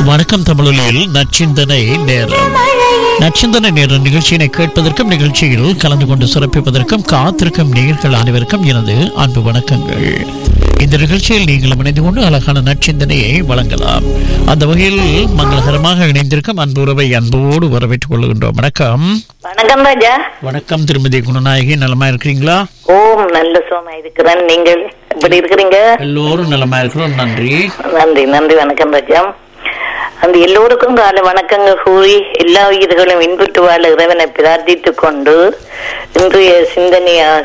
வணக்கம் தமிழொலியில் நச்சிந்தனை நேரம் நச்சிந்தனை நேர நிகழ்ச்சியினை கேட்பதற்கும் நிகழ்ச்சியில் கலந்து கொண்டு சிறப்பிப்பதற்கும் காத்திருக்கும் நேர்கள் அனைவருக்கும் எனது அன்பு வணக்கங்கள் இந்த நிகழ்ச்சியில் நீங்கள் இணைந்து கொண்டு அழகான நச்சிந்தனையை வழங்கலாம் அந்த வகையில் மங்களகரமாக இணைந்திருக்கும் அன்பு உறவை அன்போடு வரவேற்றுக் கொள்கின்றோம் வணக்கம் வணக்கம் ராஜா வணக்கம் திருமதி குணநாயகி நலமா இருக்கிறீங்களா ஓம் நல்ல சோமா இருக்கிறேன் நீங்கள் எப்படி இருக்கிறீங்க எல்லோரும் நலமா இருக்கிறோம் நன்றி நன்றி நன்றி வணக்கம் ராஜா அந்த எல்லோருக்கும் கால வணக்கங்கள் கூறி எல்லா உயிர்களும் இன்புற்று வாழ இறைவனை பிரார்த்தித்துக் கொண்டு இன்றைய சிந்தனையாக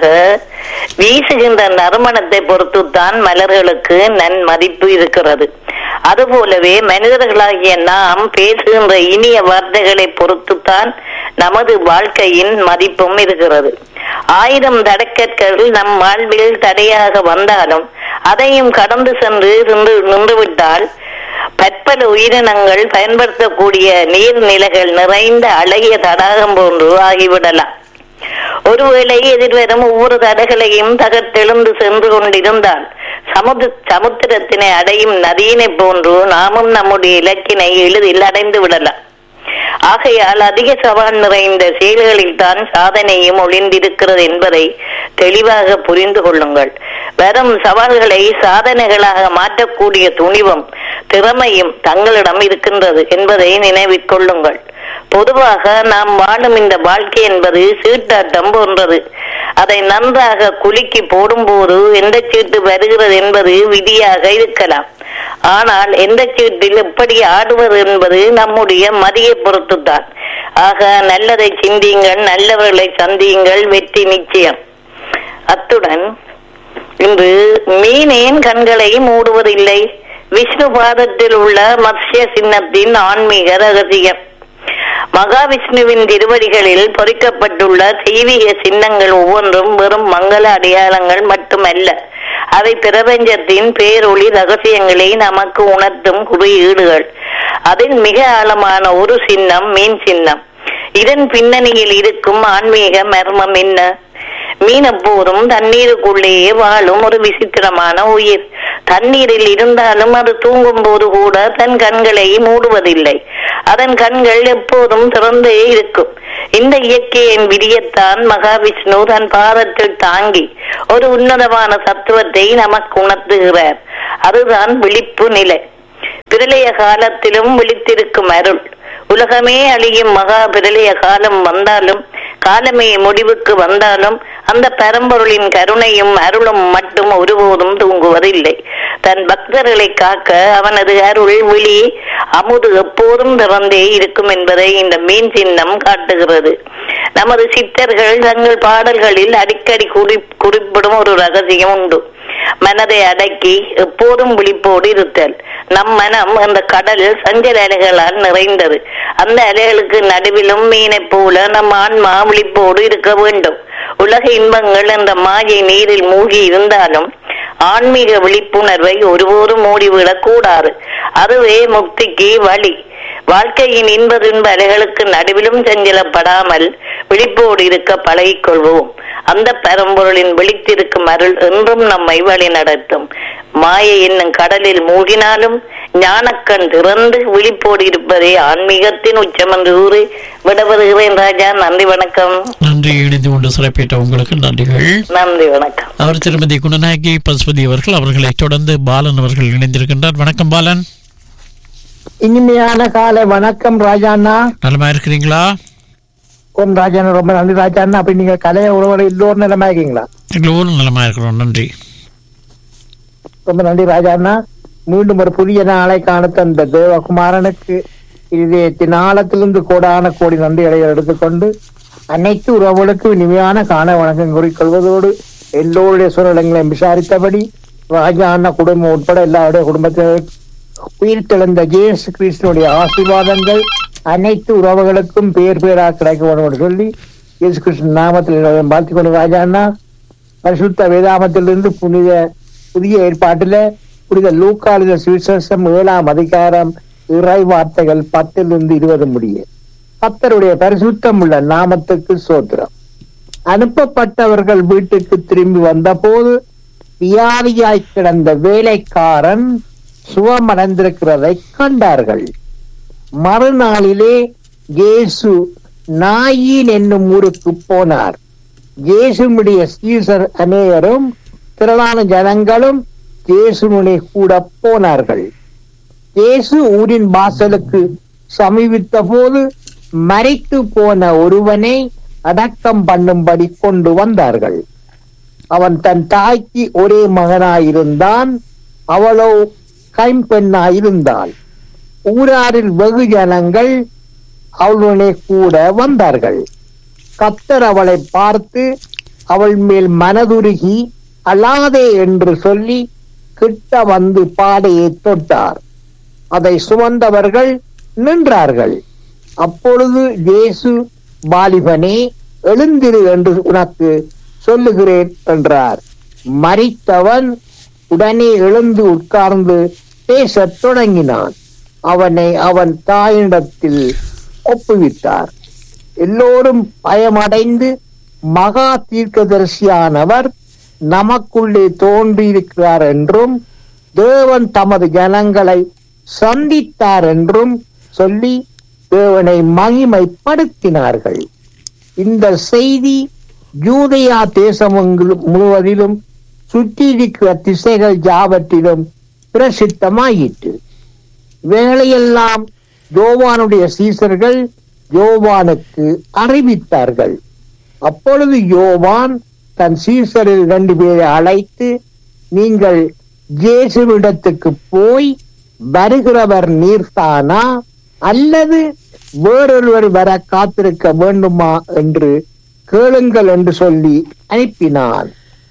வீசுகின்ற நறுமணத்தை பொறுத்துத்தான் மலர்களுக்கு நன் மதிப்பு இருக்கிறது அதுபோலவே மனிதர்களாகிய நாம் பேசுகின்ற இனிய வார்த்தைகளை பொறுத்துத்தான் நமது வாழ்க்கையின் மதிப்பும் இருக்கிறது ஆயிரம் தடக்கற்கள் நம் வாழ்வில் தடையாக வந்தாலும் அதையும் கடந்து சென்று நின்று நின்றுவிட்டால் பற்பல உயிரினங்கள் பயன்படுத்தக்கூடிய நீர்நிலைகள் நிறைந்த அழகிய தடாகம் போன்று ஆகிவிடலாம் ஒருவேளை எதிர்வரும் ஒவ்வொரு தடைகளையும் தகர்த்தெழுந்து சென்று கொண்டிருந்தால் சமுத சமுத்திரத்தினை அடையும் நதியினை போன்று நாமும் நம்முடைய இலக்கினை எளிதில் அடைந்து விடலாம் ஆகையால் அதிக சவால் நிறைந்த செயல்களில் தான் சாதனையும் ஒளிந்திருக்கிறது என்பதை தெளிவாக புரிந்து கொள்ளுங்கள் வரும் சவால்களை சாதனைகளாக மாற்றக்கூடிய துணிவும் திறமையும் தங்களிடம் இருக்கின்றது என்பதை நினைவிற் கொள்ளுங்கள் பொதுவாக நாம் வாழும் இந்த வாழ்க்கை என்பது சீட்டாட்டம் போன்றது அதை நன்றாக குலுக்கி போடும்போது எந்த சீட்டு வருகிறது என்பது விதியாக இருக்கலாம் ஆனால் எந்த சீட்டில் எப்படி ஆடுவது என்பது நம்முடைய மதியை பொறுத்துத்தான் ஆக நல்லதை சிந்தியுங்கள் நல்லவர்களை சந்தியுங்கள் வெற்றி நிச்சயம் அத்துடன் இன்று மீனேன் கண்களை மூடுவதில்லை விஷ்ணு பாதத்தில் உள்ள மத்ஸ்ய சின்னத்தின் ஆன்மீக ரகசியம் மகாவிஷ்ணுவின் திருவடிகளில் பொறிக்கப்பட்டுள்ள தெய்வீக சின்னங்கள் ஒவ்வொன்றும் வெறும் மங்கள அடையாளங்கள் மட்டுமல்ல அவை பிரபஞ்சத்தின் பேரொளி ரகசியங்களை நமக்கு உணர்த்தும் குறியீடுகள் அதில் மிக ஆழமான ஒரு சின்னம் மீன் சின்னம் இதன் பின்னணியில் இருக்கும் ஆன்மீக மர்மம் என்ன மீன் எப்போதும் தண்ணீருக்குள்ளேயே வாழும் ஒரு விசித்திரமான உயிர் தண்ணீரில் இருந்தாலும் அது தூங்கும் போது கூட தன் கண்களை மூடுவதில்லை அதன் கண்கள் எப்போதும் திறந்தே இருக்கும் இந்த இயற்கையின் விரியத்தான் மகாவிஷ்ணு தன் பாதத்தில் தாங்கி ஒரு உன்னதமான தத்துவத்தை நமக்கு உணர்த்துகிறார் அதுதான் விழிப்பு நிலை பிரளய காலத்திலும் விழித்திருக்கும் அருள் உலகமே அழியும் மகா பிரளய காலம் வந்தாலும் காலமே முடிவுக்கு வந்தாலும் அந்த பரம்பொருளின் கருணையும் அருளும் மட்டும் ஒருபோதும் தூங்குவதில்லை தன் பக்தர்களை காக்க அவனது அருள் விழி அமுது எப்போதும் திறந்தே இருக்கும் என்பதை இந்த மீன் சின்னம் காட்டுகிறது நமது சித்தர்கள் தங்கள் பாடல்களில் அடிக்கடி குறி குறிப்பிடும் ஒரு ரகசியம் உண்டு மனதை அடக்கி எப்போதும் விழிப்போடு இருத்தல் நம் மனம் அந்த கடல் சஞ்சல அலைகளால் நிறைந்தது அந்த அலைகளுக்கு நடுவிலும் மீனை போல நம் ஆன்மா விழிப்போடு இருக்க வேண்டும் உலக இன்பங்கள் அந்த மாயை நீரில் மூழ்கி இருந்தாலும் ஆன்மீக விழிப்புணர்வை ஒருபோதும் மூடிவிடக் கூடாது அதுவே முக்திக்கு வழி வாழ்க்கையின் இன்ப துன்ப அலைகளுக்கு நடுவிலும் செஞ்சலப்படாமல் விழிப்போடு இருக்க பழகிக்கொள்வோம் அந்த பரம்பொருளின் விழித்திருக்கும் அருள் என்றும் நம்மை வழி நடத்தும் மாயை என்னும் கடலில் மூழ்கினாலும் ஞானக்கண் திறந்து விழிப்போடு இருப்பதே ஆன்மீகத்தின் உச்சம் என்று கூறி விடப்படுகிறேன் ராஜா நன்றி வணக்கம் நன்றி இணைந்து கொண்டு சிறப்பித்த உங்களுக்கு நன்றிகள் நன்றி வணக்கம் அவர் திருமதி குணநாயகி பசுபதி அவர்கள் அவர்களை தொடர்ந்து பாலன் அவர்கள் இணைந்திருக்கின்றார் வணக்கம் பாலன் இனிமையான காலை வணக்கம் ராஜாண்ணா நலமா இருக்கிறீங்களா ஓம் ராஜாண்ணா ரொம்ப நன்றி ராஜாண்ணா அப்படி நீங்க கலைய உறவுகள் எல்லோரும் நிலமா இருக்கீங்களா எல்லோரும் நலமா இருக்கிறோம் நன்றி ரொம்ப நன்றி ராஜாண்ணா மீண்டும் ஒரு புதிய நாளை காண தந்த தேவகுமாரனுக்கு இதயத்தின் ஆழத்திலிருந்து கோடான கோடி நன்றிகளை எடுத்துக்கொண்டு அனைத்து உறவுகளுக்கும் இனிமையான காண வணக்கம் கூறிக்கொள்வதோடு எல்லோருடைய சூழ்நிலைகளையும் விசாரித்தபடி ராஜா அண்ணா குடும்பம் உட்பட எல்லாருடைய குடும்பத்தினர் உயிர் தெழுந்த ஜேசு கிறிஸ்துனுடைய ஆசீர்வாதங்கள் அனைத்து உறவுகளுக்கும் பேர் பேராக கிடைக்க வேண்டும் என்று சொல்லி இயேசு கிறிஸ்து நாமத்தில் வாழ்த்திக் கொண்டு ராஜா அண்ணா பரிசுத்த வேதாமத்திலிருந்து புனித புதிய ஏற்பாட்டில புனித லூக்காலித சுவிசேஷம் ஏழாம் அதிகாரம் இறை வார்த்தைகள் பத்திலிருந்து இருபது முடிய கத்தருடைய பரிசுத்தம் உள்ள நாமத்துக்கு சோத்திரம் அனுப்பப்பட்டவர்கள் வீட்டுக்கு திரும்பி வந்தபோது வியாதியாய் கிடந்த வேலைக்காரன் சுகமடைந்திருக்கிறதை கண்டார்கள் மறுநாளிலே இயேசு நாயின் என்னும் ஊருக்கு போனார் இயேசுனுடைய சீசர் அநேகரும் திரளான ஜனங்களும் இயேசுனுடைய கூட போனார்கள் இயேசு ஊரின் வாசலுக்கு சமீபித்த போது மறைத்து போன ஒருவனை அடக்கம் பண்ணும்படி கொண்டு வந்தார்கள் அவன் தன் தாய்க்கு ஒரே மகனாயிருந்தான் அவளோ கைம்பெண்ணாயிருந்தாள் ஊராரில் வெகு ஜனங்கள் அவளுடனே கூட வந்தார்கள் கத்தர் அவளை பார்த்து அவள் மேல் மனதுருகி அழாதே என்று சொல்லி கிட்ட வந்து பாடையை தொட்டார் அதை சுமந்தவர்கள் நின்றார்கள் அப்பொழுது இயேசு வாலிபனே எழுந்திரு என்று உனக்கு சொல்லுகிறேன் என்றார் மறித்தவன் உடனே எழுந்து உட்கார்ந்து பேசத் தொடங்கினான் அவனை அவன் தாயினிடத்தில் ஒப்புவித்தார் எல்லோரும் பயமடைந்து மகா தீர்க்கதரிசியானவர் நமக்குள்ளே தோன்றியிருக்கிறார் என்றும் தேவன் தமது ஜனங்களை சந்தித்தார் என்றும் சொல்லி தேவனை மகிமைப்படுத்தினார்கள் இந்த செய்தி யூதயா தேசம் முழுவதிலும் சுற்றியிருக்கிற திசைகள் யாவற்றிலும் பிரசித்தமாயிற்று வேலையெல்லாம் யோவானுடைய சீசர்கள் யோவானுக்கு அறிவித்தார்கள் அப்பொழுது யோவான் தன் சீசரில் ரெண்டு பேரை அழைத்து நீங்கள் இயேசுவிடத்துக்கு போய் வருகிறவர் நீர்தானா அல்லது வேறொருவர் வர காத்திருக்க வேண்டுமா என்று கேளுங்கள் என்று சொல்லி அனுப்பினான்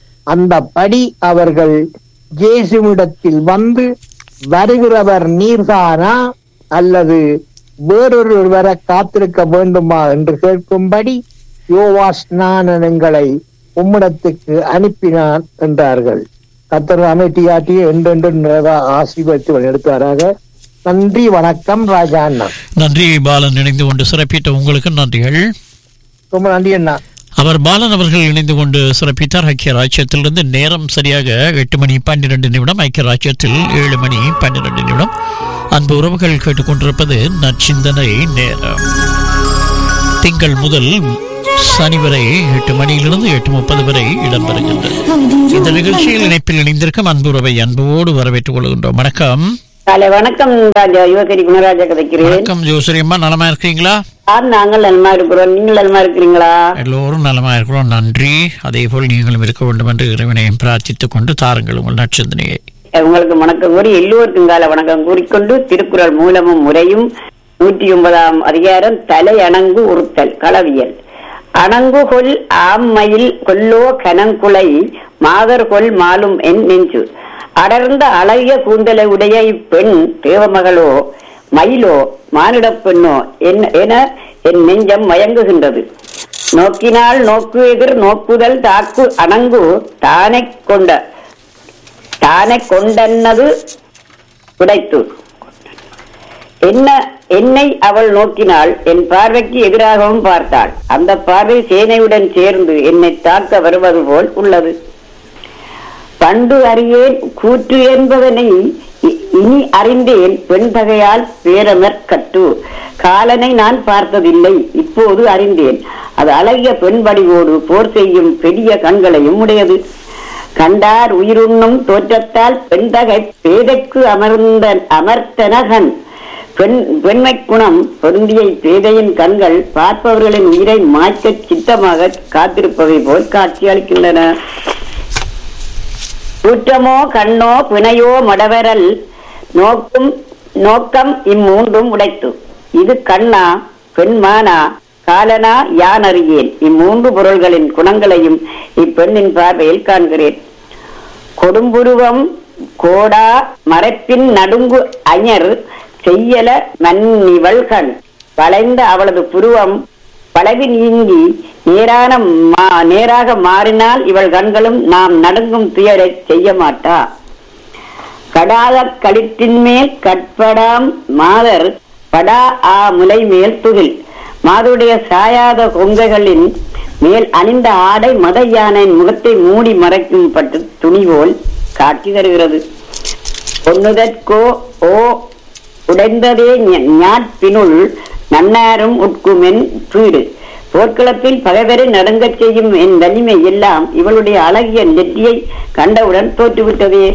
அந்தபடி அவர்கள் இயேசுவிடத்தில் வந்து வருகிறவர் நீர்தானா அல்லது வேறொருவர் வர காத்திருக்க வேண்டுமா என்று கேட்கும்படி யோவா ஸ்நானங்களை உம்மிடத்துக்கு அனுப்பினான் என்றார்கள் கத்தர் அமைட்டியாட்டி என்றென்று நிறைவா ஆசீர்வதித்து எடுத்தாராக நன்றி வணக்கம் ராஜா அண்ணா நன்றி பாலன் இணைந்து கொண்டு சிறப்பித்த உங்களுக்கு நன்றிகள் ரொம்ப நன்றி அண்ணா அவர் பாலன் அவர்கள் இணைந்து கொண்டு சிறப்பித்தார் ஐக்கிய ராஜ்யத்திலிருந்து நேரம் சரியாக எட்டு மணி பன்னிரண்டு நிமிடம் ஐக்கிய ராஜ்யத்தில் ஏழு மணி பன்னிரண்டு நிமிடம் அன்பு உறவுகள் கேட்டுக்கொண்டிருப்பது நற்சிந்தனை நேரம் திங்கள் முதல் சனி வரை எட்டு மணியிலிருந்து எட்டு முப்பது வரை இடம்பெறுகின்றது இந்த நிகழ்ச்சியில் இணைப்பில் இணைந்திருக்கும் அன்பு உறவை அன்போடு வரவேற்றுக் கொள்கின்றோம் வணக்கம் காலை வணக்கம் ராஜா யுவகரி குணராஜா கதைக்கிறேன் வணக்கம் ஜோசரி அம்மா நலமா இருக்கிறீங்களா ஆம் நாங்கள் நலமா இருக்கிறோம் நீங்கள் நலமா இருக்கிறீங்களா எல்லோரும் நலமா இருக்கிறோம் நன்றி அதே போல் நீங்களும் இருக்க வேண்டும் என்று இறைவனையும் பிரார்த்தித்துக் கொண்டு தாருங்கள் உங்கள் நற்சிந்தனையை உங்களுக்கு வணக்கம் கூறி எல்லோருக்கும் கால வணக்கம் கூறிக்கொண்டு திருக்குறள் மூலமும் முறையும் நூற்றி ஒன்பதாம் அதிகாரம் தலை அணங்கு உறுத்தல் களவியல் அணங்கு கொல் ஆம்மையில் கொல்லோ கனங்குலை மாதர் கொல் மாலும் என் நெஞ்சு அடர்ந்த அழகிய கூந்தலை உடைய இப்பெண் தேவமகளோ மயிலோ மானிடப் பெண்ணோ என்- என என் நெஞ்சம் மயங்குகின்றது நோக்கினால் நோக்கு எதிர் நோக்குதல் தாக்கு அணங்கு தானே கொண்ட தானே கொண்டன்னது உடைத்து என்ன என்னை அவள் நோக்கினாள் என் பார்வைக்கு எதிராகவும் பார்த்தாள் அந்த பார்வை சேனையுடன் சேர்ந்து என்னை தாக்க வருவது போல் உள்ளது பண்டு அறியேன் கூற்று என்பதனை இ- இனி அறிந்தேன் பெண் பகையால் பேரமர் கட்டு காலனை நான் பார்த்ததில்லை இப்போது அறிந்தேன் அது அழகிய பெண் வடிவோடு போர் செய்யும் பெரிய கண்களையும் உடையது கண்டார் உயிருண்ணும் தோற்றத்தால் பெண்தகை பேதைக்கு அமர்ந்த அமர்த்தனகன் பெண் பெண்மை குணம் பொருந்திய பேதையின் கண்கள் பார்ப்பவர்களின் உயிரை மாய்க்க சித்தமாக காத்திருப்பவை போல் காட்சி அளிக்கின்றன குற்றமோ கண்ணோ பிணையோ மடவரல் நோக்கும் நோக்கம் இம்மூன்றும் உடைத்து இது கண்ணா பெண்மானா காலனா யான் அறியேன் இம்மூன்று பொருள்களின் குணங்களையும் இப்பெண்ணின் பார்வையில் காண்கிறேன் கொடும்புருவம் கோடா மறைப்பின் நடுங்கு அஞர் செய்யல மன்னிவள்கண் வளைந்த அவளது புருவம் பளவி நீங்கி நேரான மா- நேராக மாறினால் இவள் கண்களும் நாம் நடுங்கும் துயரை செய்ய மாட்டா கடாத களிற்றின் மேல் கட்படாம் மாதர் படா ஆ முலை மேல் துகில் மாதுடைய சாயாத கொங்கைகளின் மேல் அணிந்த ஆடை மத யானையின் முகத்தை மூடி மறைக்கும் பட்டு துணி போல் காட்சி தருகிறது பொன்னுதற்கோ ஓ உடைந்ததே ஞ- ஞாட்பினுள் நன்னாரும் உட்குமென் வீடு போர்க்களத்தில் பகைவரை நடுங்கச் செய்யும் என் வலிமை எல்லாம் இவளுடைய அழகிய நெற்றியை கண்டவுடன் தோற்றுவிட்டதே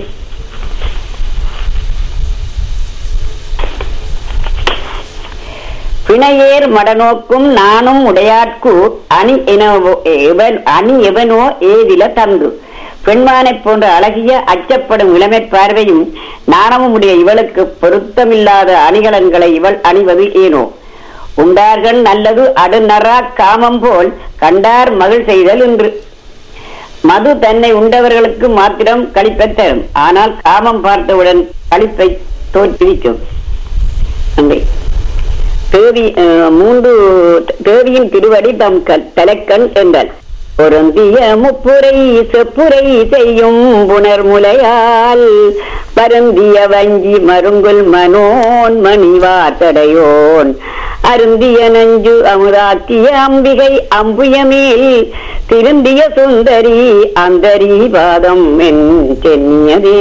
பிணையேர் மடநோக்கும் நானும் உடையாட்கு அணி எனவோ எவன் அணி எவனோ ஏதில தந்து பெண்மானைப் போன்ற அழகிய அச்சப்படும் இளமை பார்வையும் நாணமும் உடைய இவளுக்கு பொருத்தமில்லாத அணிகலன்களை இவள் அணிவது ஏனோ உண்டார்கள் நல்லது அடுநரா காமம் போல் கண்டார் மகிழ் செய்தல் என்று மது தன்னை உண்டவர்களுக்கு மாத்திரம் களிப்பை தரும் ஆனால் காமம் பார்த்தவுடன் களிப்பை தோற்றுவிக்கும் நன்றி தேவி அஹ், மூன்று தேவியின் திருவடி தம் க- தலைக்கண் என்றார் பொருந்திய முப்புரை செப்புரை செய்யும் புனர் முலையால் பருந்திய வஞ்சி மருங்குல் மனோன் மணிவாத்தடையோன் அருந்திய நஞ்சு அமுதாக்கிய அம்பிகை அம்புயமேல் திருந்திய சுந்தரி அந்தரி பாதம் என் சென்னியதே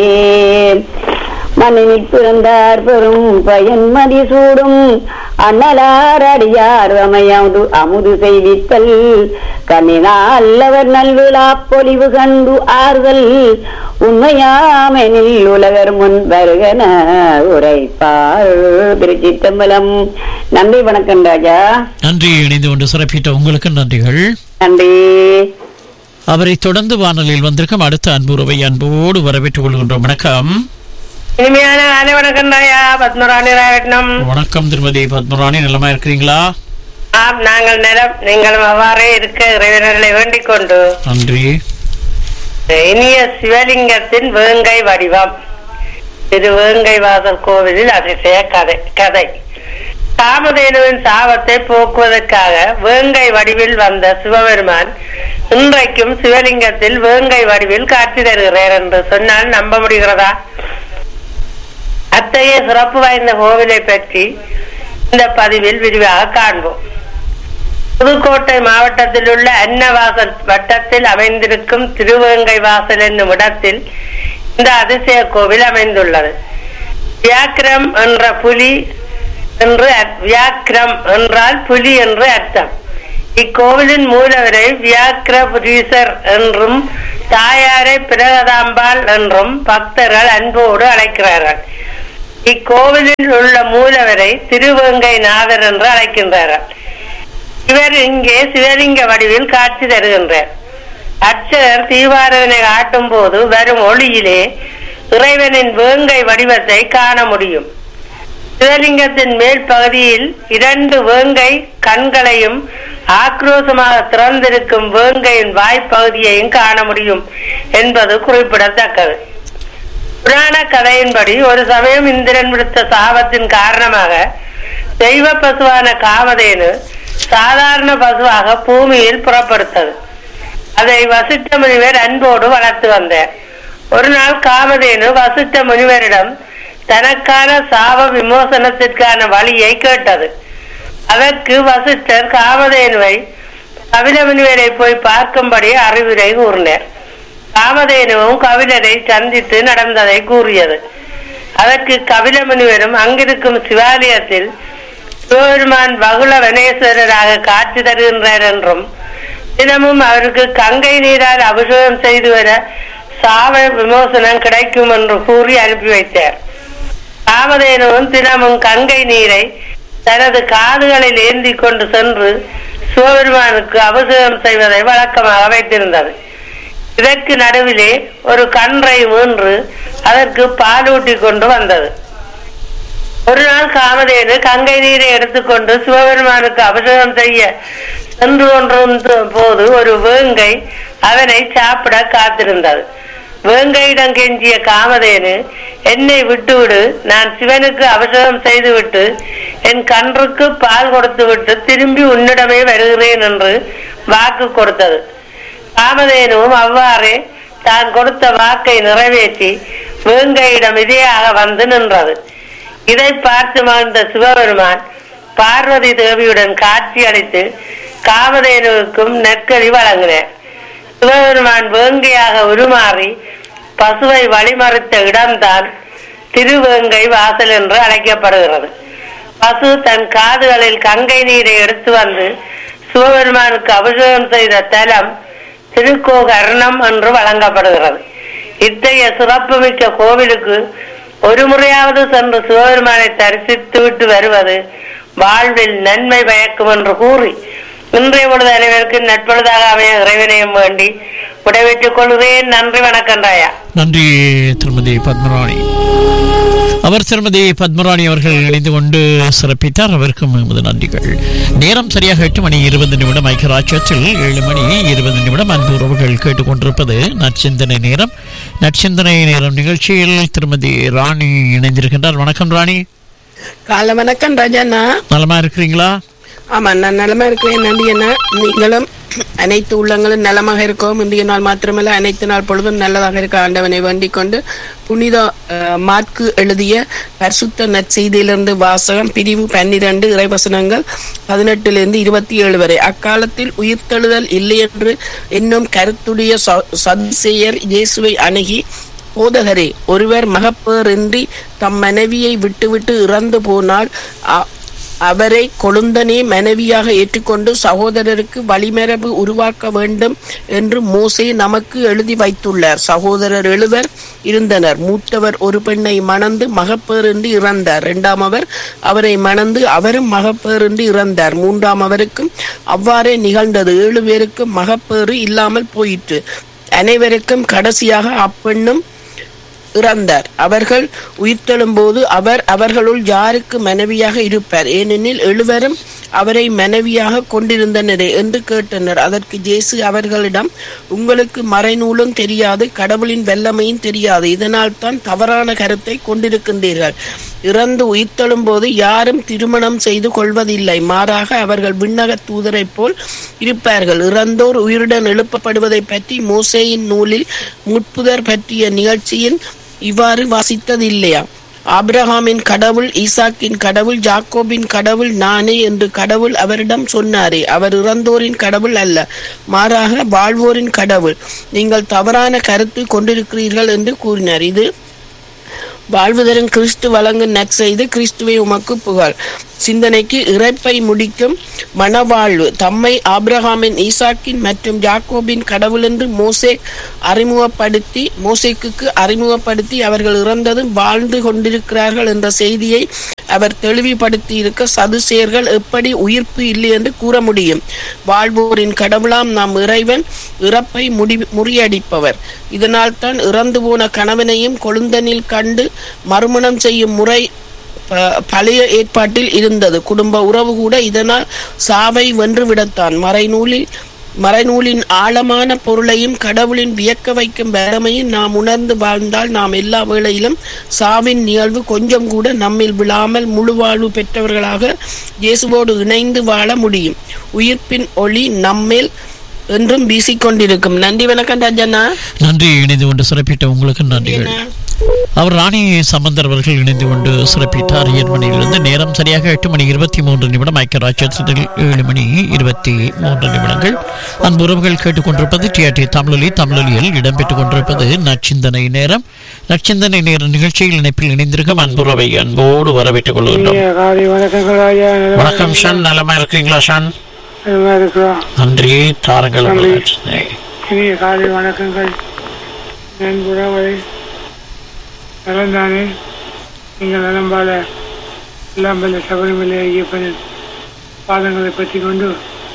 மண்ணினில் பிறந்தார் பெரும் பயன் மதிசூடும் அண்ணலார் அடியார் அமையாது அமுது செய்வித்தல் கண்ணினால் அவர் நல்விழா பொலிவு கண்டு ஆறுதல் உண்மையாமெனில் உலகர் முன் வருகன உரைப்பார் திருச்சித்தம்பலம் நன்றி வணக்கம் ராஜா நன்றி இணைந்து கொண்டு சிறப்பித்த உங்களுக்கு நன்றிகள் நன்றி அவரை தொடர்ந்து வானொலியில் வந்திருக்கும் அடுத்த அன்புறவை அன்போடு வரவேற்றுக் கொள்கின்றோம் வணக்கம் இனிமையான காலை வணக்கம் ராயா பத்மராணி ராயட்னம் வணக்கம் திருமதி பத்மராணி நலமா இருக்கிறீங்களா ஆம் நாங்கள் நிலம் நீங்களும் அவ்வாறே இருக்க இறைவனர்களை வேண்டிக் கொண்டு நன்றி இனிய சிவலிங்கத்தின் வேங்கை வடிவம் திரு வேங்கை வாசல் கோவிலில் அதிசய கதை கதை காமதேனுவின் சாபத்தை போக்குவதற்காக வேங்கை வடிவில் வந்த சிவபெருமான் இன்றைக்கும் சிவலிங்கத்தில் வேங்கை வடிவில் காட்சி தருகிறார் என்று சொன்னால் நம்ப முடிகிறதா அத்தகைய சிறப்பு வாய்ந்த கோவிலை பற்றி இந்த பதிவில் விரிவாக காண்போம் புதுக்கோட்டை மாவட்டத்தில் உள்ள அன்னவாசல் வட்டத்தில் அமைந்திருக்கும் திருவேங்கை வாசல் என்னும் இடத்தில் இந்த அதிசய கோவில் அமைந்துள்ளது வியாக்கிரம் என்ற புலி என்று அர்த்- வியாக்கிரம் என்றால் புலி என்று அர்த்தம் இக்கோவிலின் மூலவரை வியாக்கிரபுரீசர் என்றும் தாயாரை பிரகதாம்பாள் என்றும் பக்தர்கள் அன்போடு அழைக்கிறார்கள் இக்கோவிலில் உள்ள மூலவரை திருவேங்கை நாதர் என்று அழைக்கின்றார்கள் இவர் இங்கே சிவலிங்க வடிவில் காட்சி தருகின்றார் அர்ச்சகர் தீபாரதனை காட்டும் போது வரும் ஒளியிலே இறைவனின் வேங்கை வடிவத்தை காண முடியும் சிவலிங்கத்தின் மேல் பகுதியில் இரண்டு வேங்கை கண்களையும் ஆக்ரோஷமாக திறந்திருக்கும் வேங்கையின் வாய்ப்பகுதியையும் காண முடியும் என்பது குறிப்பிடத்தக்கது புராண கதையின்படி ஒரு சமயம் இந்திரன் விடுத்த சாபத்தின் காரணமாக தெய்வ பசுவான காமதேனு சாதாரண பசுவாக பூமியில் புறப்படுத்தது அதை வசிஷ்ட முனிவர் அன்போடு வளர்த்து வந்தார் ஒரு நாள் காமதேனு வசிஷ்ட முனிவரிடம் தனக்கான சாப விமோசனத்திற்கான வழியை கேட்டது அதற்கு வசிஷ்டர் காமதேனுவை கபில முனிவரை போய் பார்க்கும்படி அறிவுரை கூறினார் காமதேனுவும் கபிலரை சந்தித்து நடந்ததை கூறியது அதற்கு கபில முனிவரும் அங்கிருக்கும் சிவாலயத்தில் சிவபெருமான் பகுல வனேஸ்வரராக காட்சி தருகின்றார் என்றும் தினமும் அவருக்கு கங்கை நீரால் அபிஷேகம் செய்து வர சாவ விமோசனம் கிடைக்கும் என்று கூறி அனுப்பி வைத்தார் காமதேனுவும் தினமும் கங்கை நீரை தனது காதுகளில் ஏந்தி கொண்டு சென்று சிவபெருமானுக்கு அபிஷேகம் செய்வதை வழக்கமாக வைத்திருந்தது இதற்கு நடுவிலே ஒரு கன்றை மூன்று அதற்கு பாலூட்டி கொண்டு வந்தது ஒரு நாள் காமதேனு கங்கை நீரை எடுத்துக்கொண்டு சிவபெருமானுக்கு அபிஷேகம் செய்ய சென்று கொண்டிருந்த போது ஒரு வேங்கை அவனை சாப்பிட காத்திருந்தது வேங்கையிடம் கெஞ்சிய காமதேனு என்னை விட்டுவிடு நான் சிவனுக்கு அபிஷேகம் செய்துவிட்டு என் கன்றுக்கு பால் கொடுத்துவிட்டு திரும்பி உன்னிடமே வருகிறேன் என்று வாக்கு கொடுத்தது காமதேனுவும் அவ்வாறே தான் கொடுத்த வாக்கை நிறைவேற்றி வேங்கையிடம் இதையாக வந்து நின்றது இதை பார்த்து மகிழ்ந்த சிவபெருமான் பார்வதி தேவியுடன் காட்சி அளித்து காமதேனுவுக்கும் நெற்கடி வழங்கினார் சிவபெருமான் வேங்கையாக உருமாறி பசுவை வழிமறித்த இடம்தான் திருவேங்கை வாசல் என்று அழைக்கப்படுகிறது பசு தன் காதுகளில் கங்கை நீரை எடுத்து வந்து சிவபெருமானுக்கு அபிஷேகம் செய்த தலம் திருக்கோகர்ணம் என்று வழங்கப்படுகிறது இத்தகைய சிறப்புமிக்க கோவிலுக்கு ஒரு முறையாவது சென்று சிவபெருமானை தரிசித்து விட்டு வருவது வாழ்வில் நன்மை பயக்கும் என்று கூறி இன்றைய பொழுது அனைவருக்கு நட்பொழுதாக அமைய இறைவனையும் வேண்டி விடைபெற்றுக் கொள்கிறேன் நன்றி வணக்கம் ராயா நன்றி திருமதி பத்மராணி அவர் திருமதி பத்மராணி அவர்கள் இணைந்து கொண்டு சிறப்பித்தார் அவருக்கும் எமது நன்றிகள் நேரம் சரியாக எட்டு மணி இருபது நிமிடம் ஐக்கியராட்சியத்தில் ஏழு மணி இருபது நிமிடம் அன்பு உறவுகள் கேட்டுக்கொண்டிருப்பது நற்சிந்தனை நேரம் நற்சிந்தனை நேரம் நிகழ்ச்சியில் திருமதி ராணி இணைந்திருக்கின்றார் வணக்கம் ராணி காலை வணக்கம் ராஜாண்ணா நலமா இருக்கிறீங்களா ஆமா நான் நலமா இருக்கிறேன் நன்றி அண்ணா நீங்களும் அனைத்து உள்ளங்களும் நலமாக இருக்கவும் இன்றைய நாள் மாத்திரமல்ல அனைத்து நாள் பொழுதும் நல்லதாக இருக்க ஆண்டவனை வேண்டிக் கொண்டு புனித அஹ், மாற்கு எழுதிய பரிசுத்த நற்செய்தியிலிருந்து வாசகம் பிரிவு பன்னிரண்டு இறைவசனங்கள் பதினெட்டிலிருந்து இருபத்தி ஏழு வரை அக்காலத்தில் உயிர்த்தெழுதல் இல்லை என்று என்னும் கருத்துடைய ச- சதுசேயர் இயேசுவை அணுகி போதகரே ஒருவர் மகப்பேறின்றி தம் மனைவியை விட்டுவிட்டு இறந்து போனால் அ- அவரை கொழுந்தனே மனைவியாக ஏற்றுக்கொண்டு சகோதரருக்கு வழிமரபு உருவாக்க வேண்டும் என்று மோசே நமக்கு எழுதி வைத்துள்ளார் சகோதரர் எழுவர் இருந்தனர் மூத்தவர் ஒரு பெண்ணை மணந்து மகப்பேறின்றி இறந்தார் இரண்டாம் அவர் அவரை மணந்து அவரும் மகப்பேறின்றி இறந்தார் மூன்றாம் அவருக்கும் அவ்வாறே நிகழ்ந்தது ஏழு பேருக்கும் மகப்பேறு இல்லாமல் போயிற்று அனைவருக்கும் கடைசியாக அப்பெண்ணும் இறந்தார் அவர்கள் உயிர்த்தெழும்போது அவர் அவர்களுள் யாருக்கு மனைவியாக இருப்பார் ஏனெனில் எழுவரும் அவரை மனைவியாக கொண்டிருந்தனரே என்று கேட்டனர் அதற்கு ஜேசு அவர்களிடம் உங்களுக்கு மறைநூலும் தெரியாது கடவுளின் வல்லமையும் தெரியாது இதனால் தான் தவறான கருத்தை கொண்டிருக்கின்றீர்கள் இறந்து உயிர்த்தெழும் போது யாரும் திருமணம் செய்து கொள்வதில்லை மாறாக அவர்கள் விண்ணக தூதரைப் போல் இருப்பார்கள் இறந்தோர் உயிருடன் எழுப்பப்படுவதை பற்றி மோசேயின் நூலில் முட்புதர் பற்றிய நிகழ்ச்சியில் இவ்வாறு வாசித்ததில்லையா ஆபிரகாமின் கடவுள் ஈசாக்கின் கடவுள் ஜாக்கோபின் கடவுள் நானே என்று கடவுள் அவரிடம் சொன்னாரே அவர் இறந்தோரின் கடவுள் அல்ல மாறாக வாழ்வோரின் கடவுள் நீங்கள் தவறான கருத்து கொண்டிருக்கிறீர்கள் என்று கூறினார் இது வாழ்வுதரும் கிறிஸ்து வழங்கும் நற்செய்து கிறிஸ்துவை உமக்கு புகழ் சிந்தனைக்கு இறைப்பை முடிக்கும் மனவாழ்வு தம்மை ஆபிரகாமின் ஈசாக்கின் மற்றும் யாக்கோபின் கடவுள் என்று மோசே அறிமுகப்படுத்தி மோசேக்கு அறிமுகப்படுத்தி அவர்கள் இறந்ததும் வாழ்ந்து கொண்டிருக்கிறார்கள் என்ற செய்தியை அவர் தெளிவுபடுத்தி இருக்க சதுசேர்கள் எப்படி உயிர்ப்பு இல்லை என்று கூற முடியும் வாழ்வோரின் கடவுளாம் நாம் இறைவன் இறப்பை முடி முறியடிப்பவர் இதனால் தான் இறந்து போன கணவனையும் கொழுந்தனில் கண்டு மறுமணம் செய்யும் முறை ப- பழைய ஏற்பாட்டில் இருந்தது குடும்ப உறவு கூட இதனால் சாவை வென்று விடத்தான் மறைநூலில் மறைநூலின் ஆழமான பொருளையும் கடவுளின் வியக்க வைக்கும் வல்லமையும் நாம் உணர்ந்து வாழ்ந்தால் நாம் எல்லா வேளையிலும் சாவின் நிகழ்வு கொஞ்சம் கூட நம்மில் விழாமல் முழு வாழ்வு பெற்றவர்களாக இயேசுவோடு இணைந்து வாழ முடியும் உயிர்ப்பின் ஒளி நம்மேல் என்றும் வீசிக்கொண்டிருக்கும் நன்றி வணக்கம் ராஜண்ணா நன்றி இணைந்து கொண்டு சிறப்பிட்ட உங்களுக்கு நன்றிகள் அவர் ராணி சம்பந்தர் அவர்கள் இணைந்து கொண்டு சிறப்பித்தார் ஏர்மணியிலிருந்து நேரம் சரியாக எட்டு மணி இருபத்தி மூன்று நிமிடம் ஐக்கிய ராஜ்யத்தில் ஏழு மணி இருபத்தி மூன்று நிமிடங்கள் அன்பு உறவுகள் கேட்டுக்கொண்டிருப்பது டிஆர்டி தமிழொலி தமிழொலியில் இடம்பெற்றுக் கொண்டிருப்பது நச்சிந்தனை நேரம் நச்சிந்தனை நேர நிகழ்ச்சியில் இணைப்பில் இணைந்திருக்கும் அன்புறவை அன்போடு வரவேற்றுக் கொள்கின்றோம் காலை வணக்கங்கள் ஐயா வணக்கம் ஷான் நலமா இருக்கிறீங்களா ஷான் நல்லா இருக்கிறோம் நன்றி தாருங்கள் உங்கள் நன்றி. நச்சிந்தனை. இனிய காலை வணக்கங்கள் நண்புறவை நலந்தானே நீங்கள் நலம்பால எல்லாம் வல்ல சபரிமலை ஐயப்பனின் பாதங்களை பற்றி கொண்டு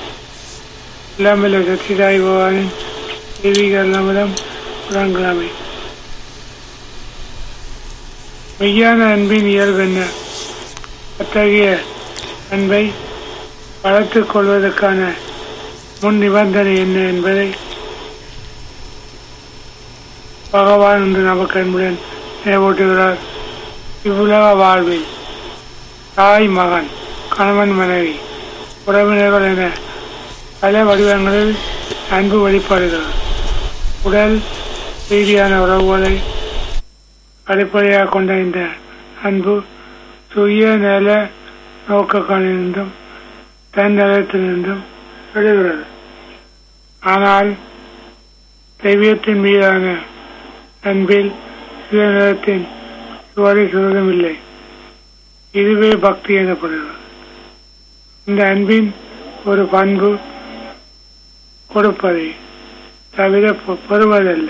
எல்லாம் வல்ல சக்திதாய் பகவானின் தெய்வீக நலமதம் புறாங்கலாமை மெய்யான அன்பின் இயல்பு என்ன அத்தகைய அன்பை வளர்த்துக் கொள்வதற்கான முன் நிபந்தனை என்ன என்பதை பகவான் என்று நமக்கு அன்புடன் நினைவூட்டுகிறார் இவ்வுலக வாழ்வில் தாய் மகன் கணவன் மனைவி உறவினர்கள் என பல வடிவங்களில் அன்பு வெளிப்படுகிறது உடல் ரீதியான உறவுகளை அடிப்படையாக கொண்ட இந்த அன்பு சுய நல நோக்கங்களிலிருந்தும் தன்னலத்திலிருந்தும் எழுகிறது ஆனால் தெய்வத்தின் மீதான அன்பில் சுயநலத்தின் இதுவரை சிறிதும் இல்லை இதுவே பக்தி எனப்படுகிறது இந்த அன்பின் ஒரு பண்பு கொடுப்பதை தவிர பெ- பெறுவதல்ல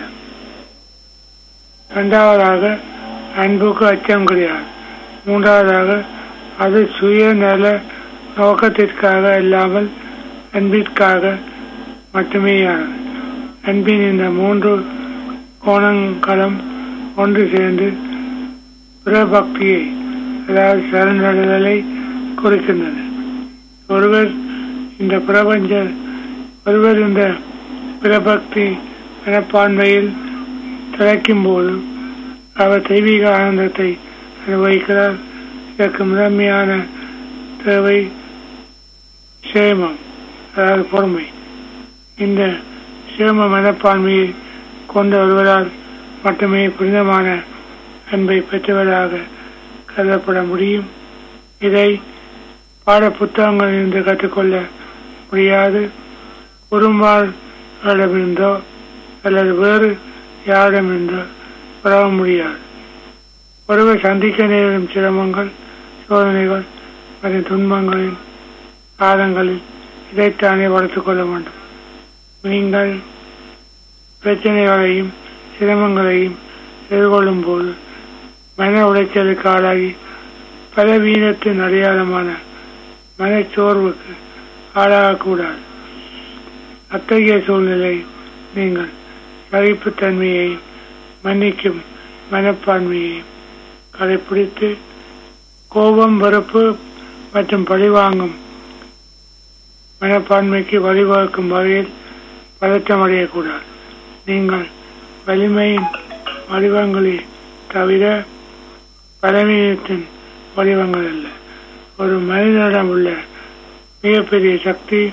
இரண்டாவதாக அன்புக்கு அச்சம் கிடையாது மூன்றாவதாக அது சுயநல நோக்கத்திற்காக இல்லாமல் அன்பிற்காக மட்டுமேயானது அன்பின் இந்த மூன்று கோணங்களும் ஒன்று சேர்ந்து பிரபக்தியை அதாவது சரணடைதலை குறிக்கின்றன ஒருவர் இந்த பிரபஞ்ச ஒருவர் இந்த பிரபக்தி மனப்பான்மையில் திளைக்கும் போது அவர் தெய்வீக ஆனந்தத்தை அனுபவிக்கிறார் இதற்கு முதன்மையான தேவை சேமம் அதாவது பொறுமை இந்த சேம மனப்பான்மையை கொண்ட ஒருவரால் மட்டுமே புனிதமான அன்பை பெற்றவராக கருதப்பட முடியும் இதை பாட புத்தகங்களிலிருந்து கற்றுக்கொள்ள முடியாது குறும்பாளிடமிருந்தோ அல்லது வேறு யாரிடமிருந்தோ பெற முடியாது ஒருவர் சந்திக்க நேரிடும் சிரமங்கள் சோதனைகள் மற்றும் துன்பங்களின் காலங்களில் இதைத்தானே வளர்த்துக் கொள்ள வேண்டும் நீங்கள் பிரச்சனைகளையும் சிரமங்களையும் எதிர்கொள்ளும் போது மன உளைச்சலுக்கு ஆளாகி பலவீனத்தின் அடையாளமான மனச்சோர்வுக்கு ஆளாகக்கூடாது அத்தகைய சூழ்நிலை நீங்கள் சகிப்புத்தன்மையையும் மன்னிக்கும் மனப்பான்மையையும் கடைப்பிடித்து கோபம் வெறுப்பு மற்றும் பழிவாங்கும் மனப்பான்மைக்கு வழிவகுக்கும் வகையில் பதற்றம் அடையக்கூடாது நீங்கள் வலிமையின் வடிவங்களே தவிர பலவீனத்தின் வடிவங்கள் அல்ல ஒரு மனிதனிடம் உள்ள மிகப்பெரிய சக்தி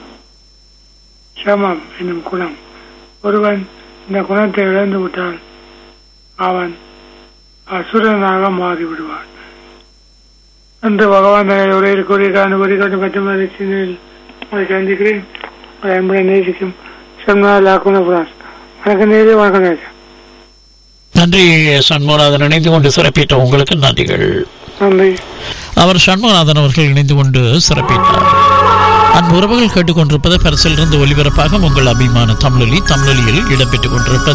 சமம் என்னும் குணம் ஒருவன் இந்த குணத்தை இழந்து விட்டால் அவன் அசுரனாக மாறிவிடுவான் என்று பகவான் தனது உரையில் கூறிய காணுபடி கண்டு மற்றும் சிந்தையில் உங்களை சந்திக்கிறேன் உங்களை அன்புடன் நேசிக்கும் சொன்னா லாக்குன புராஸ் வணக்கம் நேரே வணக்கம் நேசா நன்றி சண்முகநாதன் இணைந்து கொண்டு சிறப்பித்த உங்களுக்கு நன்றிகள் நன்றி அவர் சண்முகநாதன் அவர்கள் இணைந்து கொண்டு சிறப்பித்தார் அன்பு உறவுகள் கேட்டுக்கொண்டிருப்பது பரிசிலிருந்து ஒலிபரப்பாக உங்கள் அபிமான தமிழொலி தமிழொலியில் இடம்பெற்றுக் கொண்டிருப்பது